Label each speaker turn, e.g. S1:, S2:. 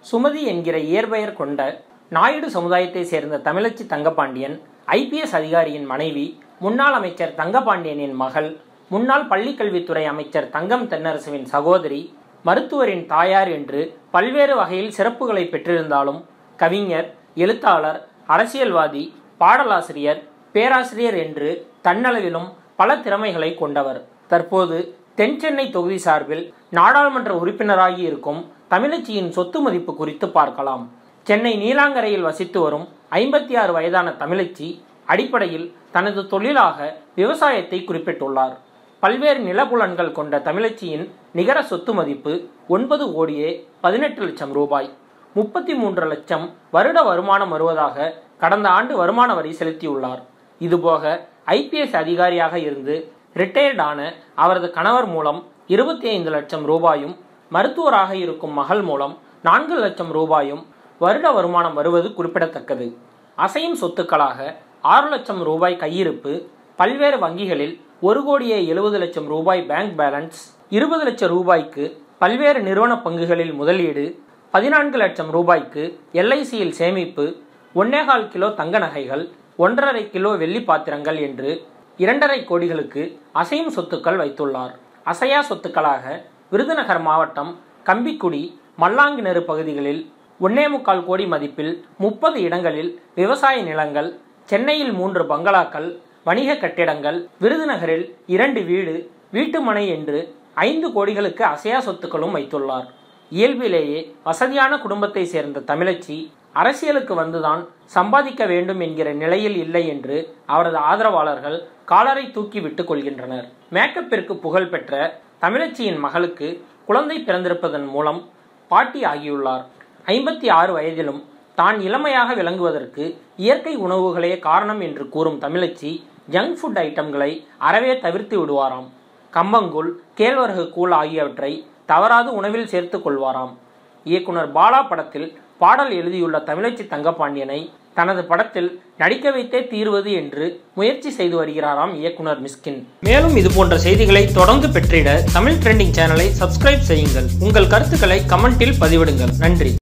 S1: சுமதி என்கிற இயற்பெயர் கொண்ட நாயுடு சமுதாயத்தை சேர்ந்த தமிழச்சி தங்கபாண்டியன் ஐபிஎஸ் அதிகாரியின் மனைவி முன்னாள் அமைச்சர் தங்கபாண்டியனின் மகள் முன்னாள் பள்ளிக்கல்வித்துறை அமைச்சர் தங்கம் தென்னரசுவின் சகோதரி மருத்துவரின் தாயார் என்று பல்வேறு வகையில் சிறப்புகளை பெற்றிருந்தாலும் கவிஞர் எழுத்தாளர் அரசியல்வாதி பாடலாசிரியர் பேராசிரியர் என்று தன்னளவிலும் பல திறமைகளை கொண்டவர் தற்போது தென் சென்னை தொகுதி சார்பில் நாடாளுமன்ற உறுப்பினராகி இருக்கும் தமிழச்சியின் சொத்து மதிப்பு குறித்து பார்க்கலாம் சென்னை நீலாங்கரையில் வசித்து வரும் ஐம்பத்தி ஆறு வயதான தமிழச்சி அடிப்படையில் தனது தொழிலாக விவசாயத்தை குறிப்பிட்டுள்ளார் பல்வேறு நிலப்புலன்கள் கொண்ட தமிழச்சியின் நிகர சொத்து மதிப்பு ஒன்பது கோடியே பதினெட்டு லட்சம் ரூபாய் முப்பத்தி மூன்று லட்சம் வருட வருமானம் வருவதாக கடந்த ஆண்டு வருமான வரி செலுத்தியுள்ளார் இதுபோக ஐபிஎஸ் அதிகாரியாக இருந்து ரிட்டையர்ட் ஆன அவரது கணவர் மூலம் இருபத்தி ஐந்து லட்சம் ரூபாயும் மருத்துவராக இருக்கும் மகள் மூலம் நான்கு லட்சம் ரூபாயும் வருட வருமானம் வருவது குறிப்பிடத்தக்கது அசையும் சொத்துக்களாக ஆறு லட்சம் ரூபாய் கையிருப்பு பல்வேறு வங்கிகளில் ஒரு கோடியே எழுபது லட்சம் ரூபாய் பேங்க் பேலன்ஸ் இருபது லட்சம் ரூபாய்க்கு பல்வேறு நிறுவன பங்குகளில் முதலீடு பதினான்கு லட்சம் ரூபாய்க்கு எல்ஐசியில் சேமிப்பு ஒன்னேகால் கிலோ தங்க நகைகள் ஒன்றரை கிலோ வெள்ளி பாத்திரங்கள் என்று இரண்டரை கோடிகளுக்கு அசையும் சொத்துக்கள் வைத்துள்ளார் அசையா சொத்துக்களாக விருதுநகர் மாவட்டம் கம்பிக்குடி மல்லாங்கிணறு பகுதிகளில் ஒன்னே முக்கால் கோடி மதிப்பில் முப்பது இடங்களில் விவசாய நிலங்கள் சென்னையில் மூன்று பங்களாக்கள் வணிக கட்டிடங்கள் விருதுநகரில் இரண்டு வீடு வீட்டுமனை என்று ஐந்து கோடிகளுக்கு அசையா சொத்துக்களும் வைத்துள்ளார் இயல்பிலேயே வசதியான குடும்பத்தை சேர்ந்த தமிழச்சி அரசியலுக்கு வந்துதான் சம்பாதிக்க வேண்டும் என்கிற நிலையில் இல்லை என்று அவரது ஆதரவாளர்கள் காலரை தூக்கி விட்டுக் கொள்கின்றனர் மேக்கப்பிற்கு புகழ் பெற்ற தமிழச்சியின் மகளுக்கு குழந்தை பிறந்திருப்பதன் மூலம் பாட்டி ஆகியுள்ளார் ஐம்பத்தி ஆறு வயதிலும் தான் இளமையாக விளங்குவதற்கு இயற்கை உணவுகளே காரணம் என்று கூறும் தமிழச்சி ஜங்க் ஃபுட் ஐட்டம்களை அறவே தவிர்த்து விடுவாராம் கம்பங்கூழ் கேழ்வரகு கூழ் ஆகியவற்றை தவறாது உணவில் சேர்த்து கொள்வாராம் இயக்குனர் பாலா படத்தில் பாடல் எழுதியுள்ள தமிழச்சி தங்கபாண்டியனை தனது படத்தில் நடிக்க வைத்தே தீர்வது என்று முயற்சி செய்து வருகிறாராம் இயக்குனர் மிஸ்கின் மேலும் இது போன்ற செய்திகளை தொடர்ந்து பெற்றிட தமிழ் ட்ரெண்டிங் சேனலை சப்ஸ்கிரைப் செய்யுங்கள் உங்கள் கருத்துக்களை கமெண்டில் பதிவிடுங்கள் நன்றி